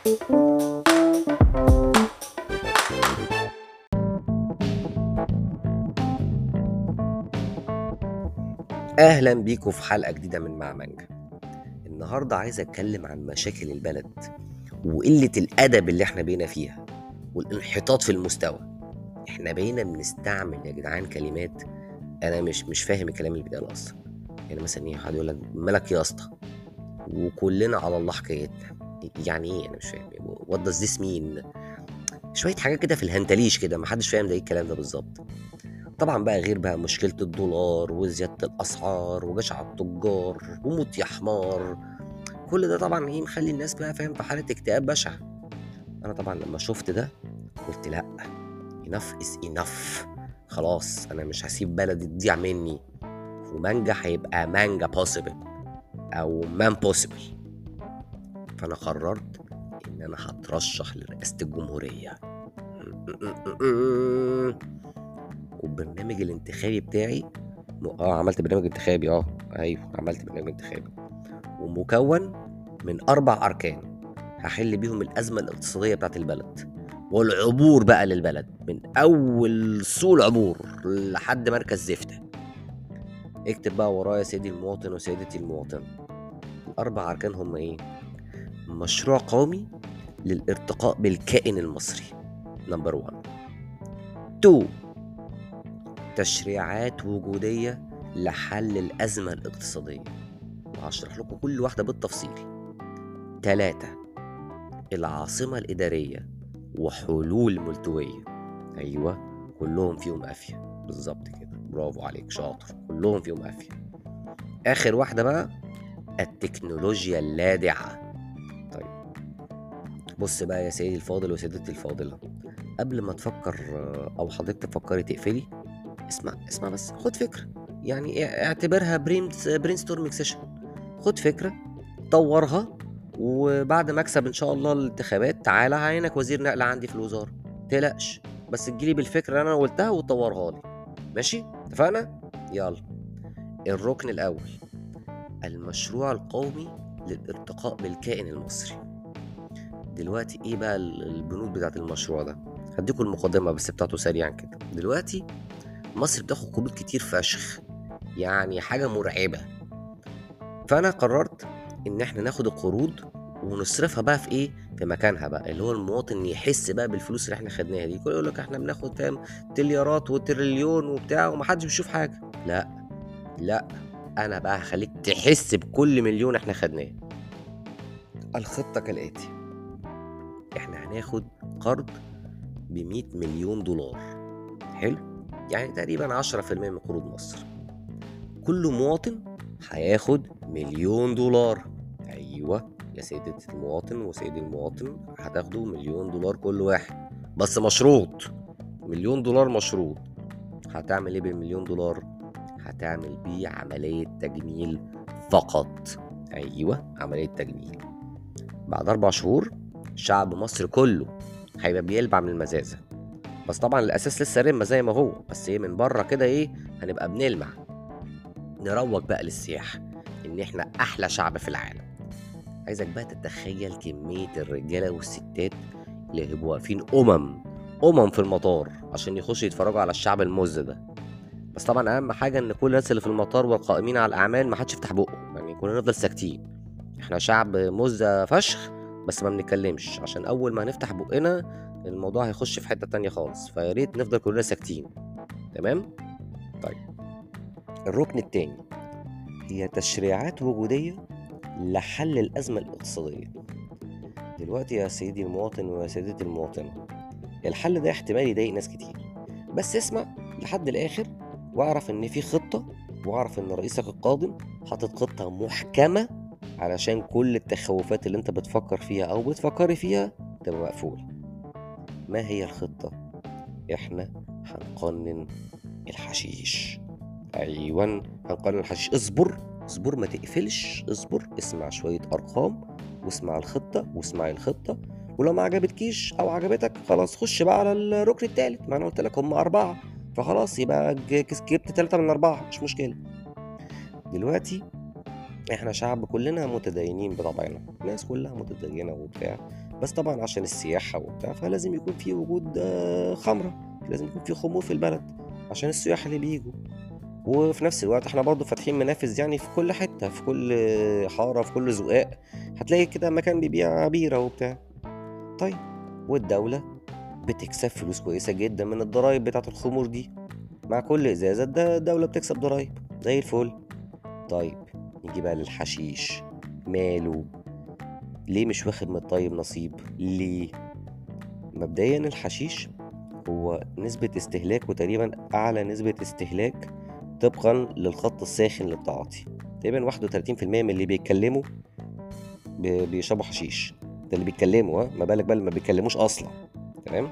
اهلا بيكم في حلقه جديده من مع مانجا النهارده عايز اتكلم عن مشاكل البلد وقله الادب اللي احنا بينا فيها والانحطاط في المستوى احنا بقينا بنستعمل يا جدعان كلمات انا مش مش فاهم الكلام اللي بيتقال اصلا يعني مثلا ايه حد يقول لك مالك يا اسطى وكلنا على الله حكايتنا يعني ايه انا مش فاهم وات داز ذس مين شويه حاجات كده في الهنتليش كده محدش فاهم ده ايه الكلام ده بالظبط طبعا بقى غير بقى مشكلة الدولار وزيادة الأسعار وجشع التجار وموت يا حمار كل ده طبعا ايه مخلي الناس بقى فاهم في حالة اكتئاب بشع أنا طبعا لما شفت ده قلت لأ enough is enough خلاص أنا مش هسيب بلدي تضيع مني ومانجا هيبقى مانجا possible أو مان possible فأنا قررت إن أنا هترشح لرئاسة الجمهورية والبرنامج الانتخابي بتاعي م... اه عملت برنامج انتخابي اه ايوه عملت برنامج انتخابي ومكون من اربع اركان هحل بيهم الازمه الاقتصاديه بتاعت البلد والعبور بقى للبلد من اول سوق العبور لحد مركز زفته اكتب بقى ورايا سيدي المواطن وسيدتي المواطن الاربع اركان هم ايه مشروع قومي للارتقاء بالكائن المصري نمبر 1 2 تشريعات وجودية لحل الأزمة الاقتصادية وهشرح لكم كل واحدة بالتفصيل تلاتة العاصمة الإدارية وحلول ملتوية أيوة كلهم فيهم قافية بالظبط كده برافو عليك شاطر كلهم فيهم قافية آخر واحدة بقى التكنولوجيا اللادعة طيب بص بقى يا سيدي الفاضل وسيدتي الفاضلة قبل ما تفكر أو حضرتك تفكري تقفلي اسمع اسمع بس خد فكره يعني اعتبرها برين برين ستورمينج سيشن خد فكره طورها وبعد ما اكسب ان شاء الله الانتخابات تعالى هعينك وزير نقل عندي في الوزاره تقلقش بس تجيلي بالفكره اللي انا قلتها وتطورها لي ماشي اتفقنا يلا الركن الاول المشروع القومي للارتقاء بالكائن المصري دلوقتي ايه بقى البنود بتاعت المشروع ده هديكم المقدمه بس بتاعته سريعا كده دلوقتي مصر بتاخد قروض كتير فشخ يعني حاجة مرعبة فأنا قررت إن إحنا ناخد القروض ونصرفها بقى في إيه؟ في مكانها بقى اللي هو المواطن يحس بقى بالفلوس اللي إحنا خدناها دي كل يقول لك إحنا بناخد فاهم تليارات وتريليون وبتاع ومحدش بيشوف حاجة لا لا أنا بقى هخليك تحس بكل مليون إحنا خدناه الخطة كالآتي إحنا هناخد قرض ب 100 مليون دولار حلو يعني تقريبا 10% من قروض مصر كل مواطن هياخد مليون دولار ايوه يا سيدة المواطن وسيدي المواطن هتاخدوا مليون دولار كل واحد بس مشروط مليون دولار مشروط هتعمل ايه بالمليون دولار هتعمل بيه عملية تجميل فقط ايوه عملية تجميل بعد اربع شهور شعب مصر كله هيبقى بيلبع من المزازه بس طبعا الاساس لسه رمه زي ما هو بس ايه من بره كده ايه هنبقى بنلمع نروج بقى للسياحه ان احنا احلى شعب في العالم عايزك بقى تتخيل كميه الرجاله والستات اللي هيبقوا واقفين امم امم في المطار عشان يخشوا يتفرجوا على الشعب المز ده بس طبعا اهم حاجه ان كل الناس اللي في المطار والقائمين على الاعمال ما حدش يفتح بقه يعني كلنا نفضل ساكتين احنا شعب مزه فشخ بس ما بنتكلمش عشان اول ما هنفتح بقنا الموضوع هيخش في حته تانية خالص فيا ريت نفضل كلنا ساكتين تمام طيب الركن التاني هي تشريعات وجوديه لحل الازمه الاقتصاديه دلوقتي يا سيدي المواطن ويا سيدتي المواطنه الحل ده احتمال يضايق ناس كتير بس اسمع لحد الاخر واعرف ان في خطه واعرف ان رئيسك القادم حاطط خطه محكمه علشان كل التخوفات اللي انت بتفكر فيها او بتفكري فيها تبقى مقفوله ما هي الخطة؟ احنا هنقنن الحشيش ايوه هنقنن الحشيش اصبر اصبر ما تقفلش اصبر اسمع شوية ارقام واسمع الخطة واسمع الخطة ولو ما عجبتكيش او عجبتك خلاص خش بقى على الركن التالت ما انا قلت لك هم اربعة فخلاص يبقى جبت تلاتة من اربعة مش مشكلة دلوقتي احنا شعب كلنا متدينين بطبعنا الناس كلها متدينة وبتاع بس طبعا عشان السياحة وبتاع فلازم يكون في وجود آه، خمرة لازم يكون في خمور في البلد عشان السياح اللي بيجوا وفي نفس الوقت احنا برضو فاتحين منافذ يعني في كل حتة في كل حارة في كل زقاق هتلاقي كده مكان بيبيع بيرة وبتاع طيب والدولة بتكسب فلوس كويسة جدا من الضرايب بتاعت الخمور دي مع كل إزازة ده الدولة بتكسب ضرايب زي الفل طيب نيجي بقى للحشيش ماله ليه مش واخد من الطيب نصيب ليه مبدئيا الحشيش هو نسبة استهلاكه تقريبا أعلى نسبة استهلاك طبقا للخط الساخن للتعاطي تقريبا 31% من اللي بيتكلموا بيشربوا حشيش ده اللي بيتكلموا ها ما بالك بقى ما بيتكلموش اصلا تمام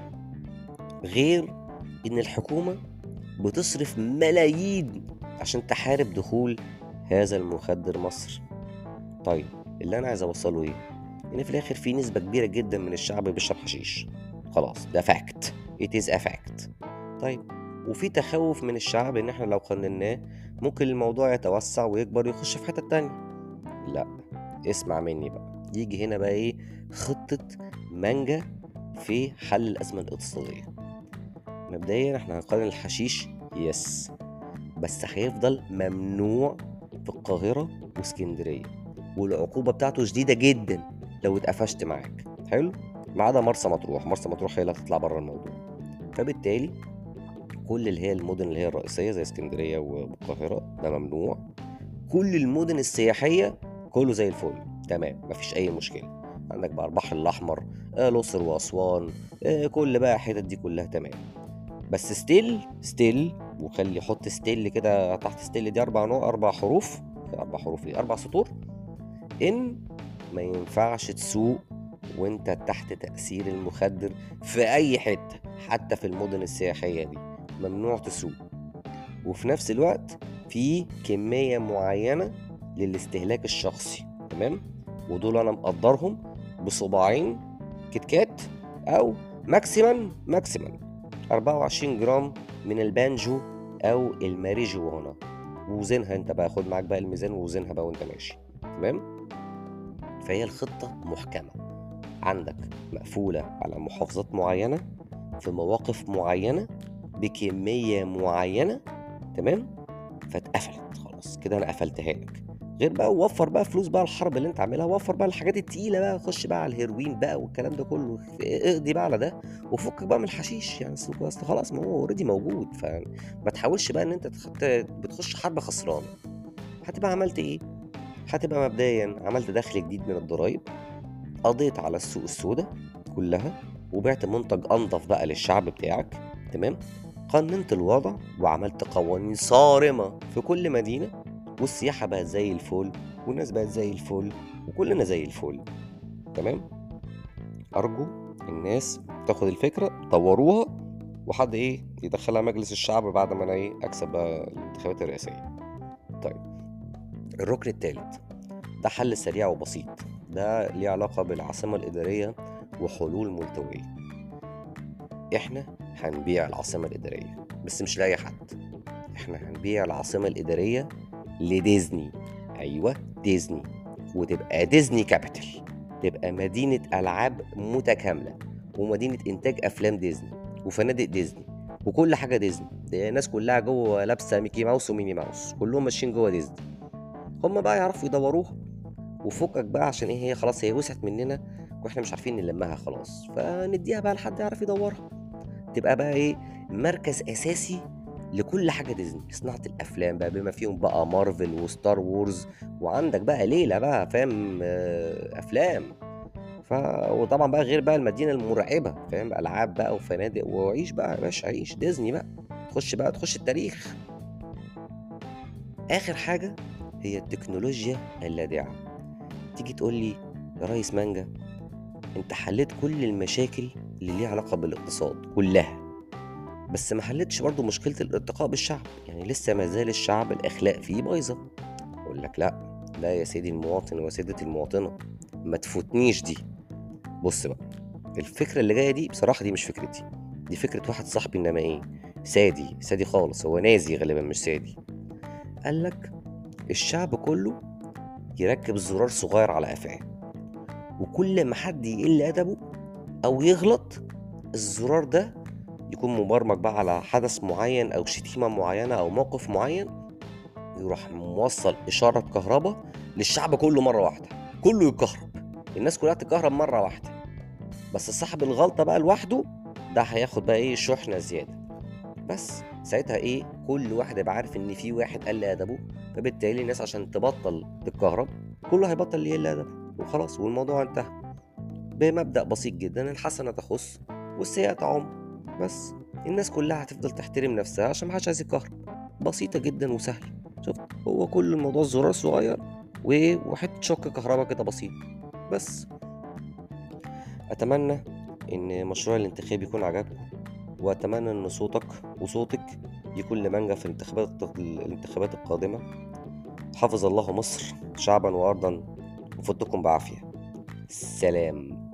غير ان الحكومه بتصرف ملايين عشان تحارب دخول هذا المخدر مصر طيب اللي انا عايز اوصله ايه ان في الاخر في نسبه كبيره جدا من الشعب بيشرب حشيش خلاص ده فاكت it is a fact طيب وفي تخوف من الشعب ان احنا لو قنناه ممكن الموضوع يتوسع ويكبر ويخش في حته تانية لا اسمع مني بقى يجي هنا بقى ايه خطه مانجا في حل الازمه الاقتصاديه مبدئيا احنا هنقارن الحشيش يس بس هيفضل ممنوع في القاهره واسكندريه والعقوبه بتاعته شديده جدا لو اتقفشت معاك حلو ما عدا مرسى مطروح مرسى مطروح هي اللي هتطلع بره الموضوع فبالتالي كل اللي هي المدن اللي هي الرئيسيه زي اسكندريه والقاهره ده ممنوع كل المدن السياحيه كله زي الفل تمام مفيش اي مشكله عندك بقى البحر الاحمر آه، الاقصر واسوان آه، كل بقى الحتت دي كلها تمام بس ستيل ستيل وخلي حط ستيل كده تحت ستيل دي اربع نوع اربع حروف اربع حروف ايه اربع سطور ان ما ينفعش تسوق وانت تحت تأثير المخدر في أي حتة حتى في المدن السياحية دي ممنوع تسوق وفي نفس الوقت في كمية معينة للاستهلاك الشخصي تمام ودول أنا مقدرهم بصباعين كتكات أو ماكسيما ماكسيما 24 جرام من البانجو أو الماريجوانا ووزنها انت بقى خد معاك بقى الميزان ووزنها بقى وانت ماشي تمام فهي الخطة محكمة عندك مقفولة على محافظات معينة في مواقف معينة بكمية معينة تمام فاتقفلت خلاص كده انا قفلتها لك غير بقى وفر بقى فلوس بقى الحرب اللي انت عاملها وفر بقى الحاجات التقيله بقى خش بقى على الهيروين بقى والكلام ده كله اقضي بقى على ده وفك بقى من الحشيش يعني اصل خلاص ما هو اوريدي موجود فما تحاولش بقى ان انت بتخش حرب خسران هتبقى عملت ايه هتبقى مبدئيا عملت دخل جديد من الضرايب قضيت على السوق السوداء كلها وبعت منتج انضف بقى للشعب بتاعك تمام قننت الوضع وعملت قوانين صارمة في كل مدينة والسياحة بقت زي الفل والناس بقت زي الفل وكلنا زي الفل تمام أرجو الناس تاخد الفكرة طوروها وحد إيه يدخلها مجلس الشعب بعد ما أنا إيه أكسب بقى الانتخابات الرئاسية طيب الركن الثالث ده حل سريع وبسيط ده ليه علاقة بالعاصمة الإدارية وحلول ملتوية إحنا هنبيع العاصمة الإدارية بس مش لأي حد إحنا هنبيع العاصمة الإدارية لديزني أيوة ديزني وتبقى ديزني كابيتال تبقى مدينة ألعاب متكاملة ومدينة إنتاج أفلام ديزني وفنادق ديزني وكل حاجة ديزني الناس كلها جوه لابسة ميكي ماوس وميني ماوس كلهم ماشيين جوه ديزني هم بقى يعرفوا يدوروها وفكك بقى عشان ايه هي خلاص هي وسعت مننا واحنا مش عارفين نلمها خلاص فنديها بقى لحد يعرف يدورها تبقى بقى ايه مركز اساسي لكل حاجه ديزني صناعه الافلام بقى بما فيهم بقى مارفل وستار وورز وعندك بقى ليله بقى فاهم آه، افلام ف وطبعا بقى غير بقى المدينه المرعبه فاهم العاب بقى وفنادق وعيش بقى يا باشا عيش ديزني بقى تخش بقى تخش التاريخ اخر حاجه هي التكنولوجيا اللاذعة تيجي تقول لي يا ريس مانجا انت حليت كل المشاكل اللي ليها علاقة بالاقتصاد كلها بس ما حلتش برضه مشكلة الارتقاء بالشعب يعني لسه ما زال الشعب الأخلاق فيه بايظة أقول لك لأ لا يا سيدي المواطن وسيدة المواطنة ما تفوتنيش دي بص بقى الفكرة اللي جاية دي بصراحة دي مش فكرتي دي فكرة واحد صاحبي إنما إيه سادي سادي خالص هو نازي غالبا مش سادي قال لك الشعب كله يركب زرار صغير على قفاه وكل ما حد يقل ادبه او يغلط الزرار ده يكون مبرمج بقى على حدث معين او شتيمه معينه او موقف معين يروح موصل اشاره كهرباء للشعب كله مره واحده كله يتكهرب الناس كلها تتكهرب مره واحده بس صاحب الغلطه بقى لوحده ده هياخد بقى ايه شحنه زياده بس ساعتها ايه كل واحد يبقى عارف ان في واحد قل ادبه فبالتالي الناس عشان تبطل تتكهرب كله هيبطل يقل ادبه وخلاص والموضوع انتهى بمبدأ بسيط جدا الحسنة تخص والسيئة تعم بس الناس كلها هتفضل تحترم نفسها عشان محدش عايز يتكهرب بسيطة جدا وسهلة شفت هو كل الموضوع زرار صغير و- وحتة شوك كهرباء كده بسيط بس أتمنى إن مشروع الانتخاب يكون عجبكم وأتمنى إن صوتك وصوتك يكون لمنجا في الانتخابات الانتخابات القادمة حفظ الله مصر شعبا وأرضا وفدتكم بعافية سلام